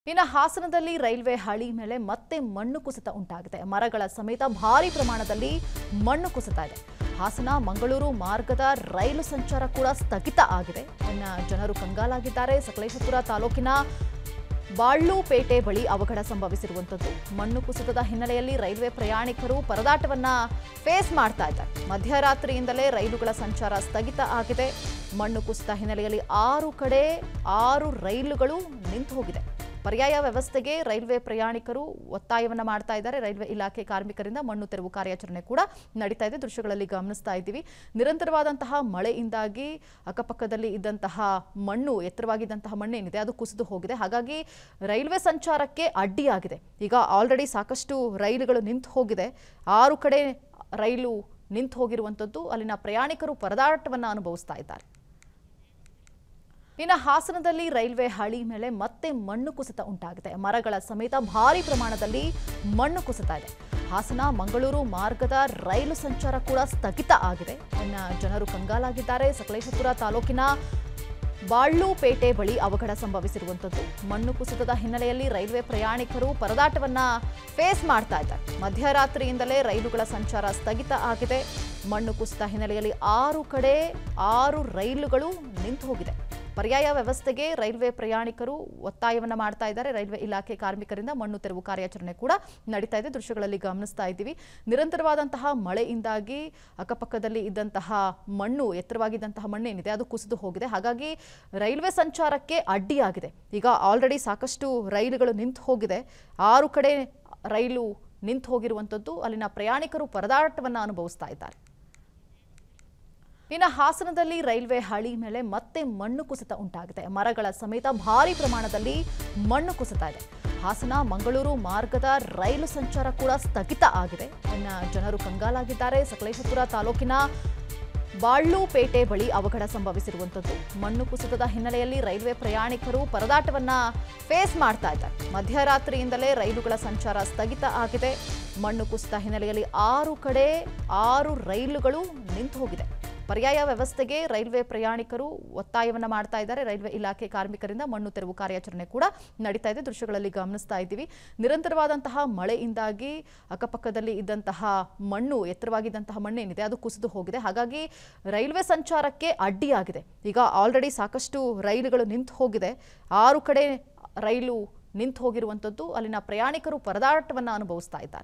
ಇನ್ನು ಹಾಸನದಲ್ಲಿ ರೈಲ್ವೆ ಹಳಿ ಮೇಲೆ ಮತ್ತೆ ಮಣ್ಣು ಕುಸಿತ ಉಂಟಾಗಿದೆ ಮರಗಳ ಸಮೇತ ಭಾರಿ ಪ್ರಮಾಣದಲ್ಲಿ ಮಣ್ಣು ಕುಸಿತ ಇದೆ ಹಾಸನ ಮಂಗಳೂರು ಮಾರ್ಗದ ರೈಲು ಸಂಚಾರ ಕೂಡ ಸ್ಥಗಿತ ಆಗಿದೆ ಇನ್ನು ಜನರು ಕಂಗಾಲಾಗಿದ್ದಾರೆ ಸಕಲೇಶಪುರ ತಾಲೂಕಿನ ಬಾಳ್ಳುಪೇಟೆ ಬಳಿ ಅವಘಡ ಸಂಭವಿಸಿರುವಂಥದ್ದು ಮಣ್ಣು ಕುಸಿತದ ಹಿನ್ನೆಲೆಯಲ್ಲಿ ರೈಲ್ವೆ ಪ್ರಯಾಣಿಕರು ಪರದಾಟವನ್ನ ಫೇಸ್ ಮಾಡ್ತಾ ಇದ್ದಾರೆ ಮಧ್ಯರಾತ್ರಿಯಿಂದಲೇ ರೈಲುಗಳ ಸಂಚಾರ ಸ್ಥಗಿತ ಆಗಿದೆ ಮಣ್ಣು ಕುಸಿತ ಹಿನ್ನೆಲೆಯಲ್ಲಿ ಆರು ಕಡೆ ಆರು ರೈಲುಗಳು ನಿಂತು ಹೋಗಿದೆ ಪರ್ಯಾಯ ವ್ಯವಸ್ಥೆಗೆ ರೈಲ್ವೆ ಪ್ರಯಾಣಿಕರು ಒತ್ತಾಯವನ್ನ ಮಾಡ್ತಾ ಇದ್ದಾರೆ ರೈಲ್ವೆ ಇಲಾಖೆ ಕಾರ್ಮಿಕರಿಂದ ಮಣ್ಣು ತೆರವು ಕಾರ್ಯಾಚರಣೆ ಕೂಡ ನಡೀತಾ ಇದೆ ದೃಶ್ಯಗಳಲ್ಲಿ ಗಮನಿಸ್ತಾ ಇದ್ದೀವಿ ನಿರಂತರವಾದಂತಹ ಮಳೆಯಿಂದಾಗಿ ಅಕ್ಕಪಕ್ಕದಲ್ಲಿ ಇದ್ದಂತಹ ಮಣ್ಣು ಎತ್ತರವಾಗಿದ್ದಂತಹ ಮಣ್ಣೇನಿದೆ ಅದು ಕುಸಿದು ಹೋಗಿದೆ ಹಾಗಾಗಿ ರೈಲ್ವೆ ಸಂಚಾರಕ್ಕೆ ಅಡ್ಡಿಯಾಗಿದೆ ಈಗ ಆಲ್ರೆಡಿ ಸಾಕಷ್ಟು ರೈಲುಗಳು ನಿಂತು ಹೋಗಿದೆ ಆರು ಕಡೆ ರೈಲು ನಿಂತು ಹೋಗಿರುವಂಥದ್ದು ಅಲ್ಲಿನ ಪ್ರಯಾಣಿಕರು ಪರದಾಟವನ್ನು ಅನುಭವಿಸ್ತಾ ಇದ್ದಾರೆ ಇನ್ನು ಹಾಸನದಲ್ಲಿ ರೈಲ್ವೆ ಹಳಿ ಮೇಲೆ ಮತ್ತೆ ಮಣ್ಣು ಕುಸಿತ ಉಂಟಾಗಿದೆ ಮರಗಳ ಸಮೇತ ಭಾರಿ ಪ್ರಮಾಣದಲ್ಲಿ ಮಣ್ಣು ಕುಸಿತ ಇದೆ ಹಾಸನ ಮಂಗಳೂರು ಮಾರ್ಗದ ರೈಲು ಸಂಚಾರ ಕೂಡ ಸ್ಥಗಿತ ಆಗಿದೆ ಇನ್ನು ಜನರು ಕಂಗಾಲಾಗಿದ್ದಾರೆ ಸಕಲೇಶಪುರ ತಾಲೂಕಿನ ಬಾಳ್ಳುಪೇಟೆ ಬಳಿ ಅವಘಡ ಸಂಭವಿಸಿರುವಂಥದ್ದು ಮಣ್ಣು ಕುಸಿತದ ಹಿನ್ನೆಲೆಯಲ್ಲಿ ರೈಲ್ವೆ ಪ್ರಯಾಣಿಕರು ಪರದಾಟವನ್ನ ಫೇಸ್ ಮಾಡ್ತಾ ಇದ್ದಾರೆ ಮಧ್ಯರಾತ್ರಿಯಿಂದಲೇ ರೈಲುಗಳ ಸಂಚಾರ ಸ್ಥಗಿತ ಆಗಿದೆ ಮಣ್ಣು ಕುಸಿತ ಹಿನ್ನೆಲೆಯಲ್ಲಿ ಆರು ಕಡೆ ಆರು ರೈಲುಗಳು ನಿಂತು ಹೋಗಿದೆ ಪರ್ಯಾಯ ವ್ಯವಸ್ಥೆಗೆ ರೈಲ್ವೆ ಪ್ರಯಾಣಿಕರು ಒತ್ತಾಯವನ್ನ ಮಾಡ್ತಾ ಇದ್ದಾರೆ ರೈಲ್ವೆ ಇಲಾಖೆ ಕಾರ್ಮಿಕರಿಂದ ಮಣ್ಣು ತೆರವು ಕಾರ್ಯಾಚರಣೆ ಕೂಡ ನಡೀತಾ ಇದೆ ದೃಶ್ಯಗಳಲ್ಲಿ ಗಮನಿಸ್ತಾ ಇದ್ದೀವಿ ನಿರಂತರವಾದಂತಹ ಮಳೆಯಿಂದಾಗಿ ಅಕ್ಕಪಕ್ಕದಲ್ಲಿ ಇದ್ದಂತಹ ಮಣ್ಣು ಎತ್ತರವಾಗಿದ್ದಂತಹ ಮಣ್ಣೇನಿದೆ ಅದು ಕುಸಿದು ಹೋಗಿದೆ ಹಾಗಾಗಿ ರೈಲ್ವೆ ಸಂಚಾರಕ್ಕೆ ಅಡ್ಡಿಯಾಗಿದೆ ಈಗ ಆಲ್ರೆಡಿ ಸಾಕಷ್ಟು ರೈಲುಗಳು ನಿಂತು ಹೋಗಿದೆ ಆರು ಕಡೆ ರೈಲು ನಿಂತು ಹೋಗಿರುವಂಥದ್ದು ಅಲ್ಲಿನ ಪ್ರಯಾಣಿಕರು ಪರದಾಟವನ್ನು ಅನುಭವಿಸ್ತಾ ಇದ್ದಾರೆ ಇನ್ನು ಹಾಸನದಲ್ಲಿ ರೈಲ್ವೆ ಹಳಿ ಮೇಲೆ ಮತ್ತೆ ಮಣ್ಣು ಕುಸಿತ ಉಂಟಾಗಿದೆ ಮರಗಳ ಸಮೇತ ಭಾರಿ ಪ್ರಮಾಣದಲ್ಲಿ ಮಣ್ಣು ಕುಸಿತ ಇದೆ ಹಾಸನ ಮಂಗಳೂರು ಮಾರ್ಗದ ರೈಲು ಸಂಚಾರ ಕೂಡ ಸ್ಥಗಿತ ಆಗಿದೆ ಇನ್ನು ಜನರು ಕಂಗಾಲಾಗಿದ್ದಾರೆ ಸಕಲೇಶಪುರ ತಾಲೂಕಿನ ಬಾಳ್ಳುಪೇಟೆ ಬಳಿ ಅವಘಡ ಸಂಭವಿಸಿರುವಂಥದ್ದು ಮಣ್ಣು ಕುಸಿತದ ಹಿನ್ನೆಲೆಯಲ್ಲಿ ರೈಲ್ವೆ ಪ್ರಯಾಣಿಕರು ಪರದಾಟವನ್ನ ಫೇಸ್ ಮಾಡ್ತಾ ಇದ್ದಾರೆ ಮಧ್ಯರಾತ್ರಿಯಿಂದಲೇ ರೈಲುಗಳ ಸಂಚಾರ ಸ್ಥಗಿತ ಆಗಿದೆ ಮಣ್ಣು ಕುಸಿತ ಹಿನ್ನೆಲೆಯಲ್ಲಿ ಆರು ಕಡೆ ಆರು ರೈಲುಗಳು ನಿಂತು ಹೋಗಿದೆ ಪರ್ಯಾಯ ವ್ಯವಸ್ಥೆಗೆ ರೈಲ್ವೆ ಪ್ರಯಾಣಿಕರು ಒತ್ತಾಯವನ್ನ ಮಾಡ್ತಾ ಇದ್ದಾರೆ ರೈಲ್ವೆ ಇಲಾಖೆ ಕಾರ್ಮಿಕರಿಂದ ಮಣ್ಣು ತೆರವು ಕಾರ್ಯಾಚರಣೆ ಕೂಡ ನಡೀತಾ ಇದೆ ದೃಶ್ಯಗಳಲ್ಲಿ ಗಮನಿಸ್ತಾ ಇದ್ದೀವಿ ನಿರಂತರವಾದಂತಹ ಮಳೆಯಿಂದಾಗಿ ಅಕ್ಕಪಕ್ಕದಲ್ಲಿ ಇದ್ದಂತಹ ಮಣ್ಣು ಎತ್ತರವಾಗಿದ್ದಂತಹ ಮಣ್ಣೇನಿದೆ ಅದು ಕುಸಿದು ಹೋಗಿದೆ ಹಾಗಾಗಿ ರೈಲ್ವೆ ಸಂಚಾರಕ್ಕೆ ಅಡ್ಡಿಯಾಗಿದೆ ಈಗ ಆಲ್ರೆಡಿ ಸಾಕಷ್ಟು ರೈಲುಗಳು ನಿಂತು ಹೋಗಿದೆ ಆರು ಕಡೆ ರೈಲು ನಿಂತು ಹೋಗಿರುವಂಥದ್ದು ಅಲ್ಲಿನ ಪ್ರಯಾಣಿಕರು ಪರದಾಟವನ್ನು ಅನುಭವಿಸ್ತಾ ಇದ್ದಾರೆ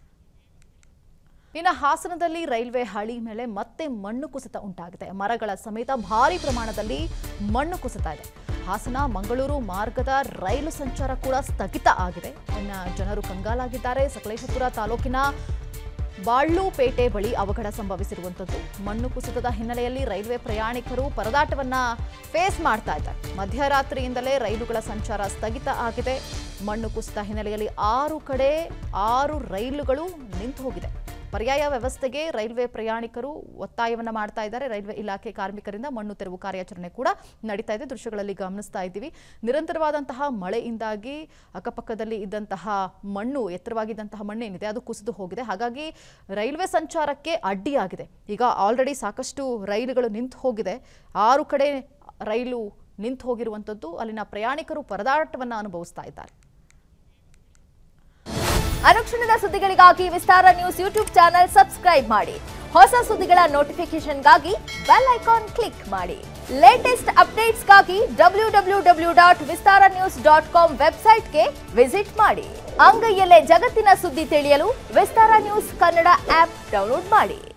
ಇನ್ನು ಹಾಸನದಲ್ಲಿ ರೈಲ್ವೆ ಹಳಿ ಮೇಲೆ ಮತ್ತೆ ಮಣ್ಣು ಕುಸಿತ ಉಂಟಾಗಿದೆ ಮರಗಳ ಸಮೇತ ಭಾರಿ ಪ್ರಮಾಣದಲ್ಲಿ ಮಣ್ಣು ಕುಸಿತ ಇದೆ ಹಾಸನ ಮಂಗಳೂರು ಮಾರ್ಗದ ರೈಲು ಸಂಚಾರ ಕೂಡ ಸ್ಥಗಿತ ಆಗಿದೆ ಇನ್ನು ಜನರು ಕಂಗಾಲಾಗಿದ್ದಾರೆ ಸಕಲೇಶಪುರ ತಾಲೂಕಿನ ಬಾಳ್ಳುಪೇಟೆ ಬಳಿ ಅವಘಡ ಸಂಭವಿಸಿರುವಂಥದ್ದು ಮಣ್ಣು ಕುಸಿತದ ಹಿನ್ನೆಲೆಯಲ್ಲಿ ರೈಲ್ವೆ ಪ್ರಯಾಣಿಕರು ಪರದಾಟವನ್ನ ಫೇಸ್ ಮಾಡ್ತಾ ಇದ್ದಾರೆ ಮಧ್ಯರಾತ್ರಿಯಿಂದಲೇ ರೈಲುಗಳ ಸಂಚಾರ ಸ್ಥಗಿತ ಆಗಿದೆ ಮಣ್ಣು ಕುಸಿತ ಹಿನ್ನೆಲೆಯಲ್ಲಿ ಆರು ಕಡೆ ಆರು ರೈಲುಗಳು ನಿಂತು ಹೋಗಿದೆ ಪರ್ಯಾಯ ವ್ಯವಸ್ಥೆಗೆ ರೈಲ್ವೆ ಪ್ರಯಾಣಿಕರು ಒತ್ತಾಯವನ್ನ ಮಾಡ್ತಾ ಇದ್ದಾರೆ ರೈಲ್ವೆ ಇಲಾಖೆ ಕಾರ್ಮಿಕರಿಂದ ಮಣ್ಣು ತೆರವು ಕಾರ್ಯಾಚರಣೆ ಕೂಡ ನಡೀತಾ ಇದೆ ದೃಶ್ಯಗಳಲ್ಲಿ ಗಮನಿಸ್ತಾ ಇದ್ದೀವಿ ನಿರಂತರವಾದಂತಹ ಮಳೆಯಿಂದಾಗಿ ಅಕ್ಕಪಕ್ಕದಲ್ಲಿ ಇದ್ದಂತಹ ಮಣ್ಣು ಎತ್ತರವಾಗಿದ್ದಂತಹ ಮಣ್ಣೇನಿದೆ ಅದು ಕುಸಿದು ಹೋಗಿದೆ ಹಾಗಾಗಿ ರೈಲ್ವೆ ಸಂಚಾರಕ್ಕೆ ಅಡ್ಡಿಯಾಗಿದೆ ಈಗ ಆಲ್ರೆಡಿ ಸಾಕಷ್ಟು ರೈಲುಗಳು ನಿಂತು ಹೋಗಿದೆ ಆರು ಕಡೆ ರೈಲು ನಿಂತು ಹೋಗಿರುವಂಥದ್ದು ಅಲ್ಲಿನ ಪ್ರಯಾಣಿಕರು ಪರದಾಟವನ್ನು ಅನುಭವಿಸ್ತಾ ಇದ್ದಾರೆ ಅನುಕ್ಷಣದ ಸುದ್ದಿಗಳಿಗಾಗಿ Vistara news YouTube channel subscribe ಮಾಡಿ ಹೊಸ ಸುದ್ದಿಗಳ ನೋಟಿಫಿಕೇಶನ್ಗಾಗಿ ಬೆಲ್ ಐಕಾನ್ ಕ್ಲಿಕ್ ಮಾಡಿ ಲೇಟೆಸ್ಟ್ ಅಪ್ಡೇಟ್ಸ್ಗಾಗಿ W W W dot Vistara news dot com ವೆಬ್ಸೈಟ್ಗೆ ವಿಸಿಟ್ ಮಾಡಿ ಅಂಗೈಯಲ್ಲೇ ಜಗತ್ತಿನ ಸುದ್ದಿ ತಿಳಿಯಲು Vistara news Kannada app download ಮಾಡಿ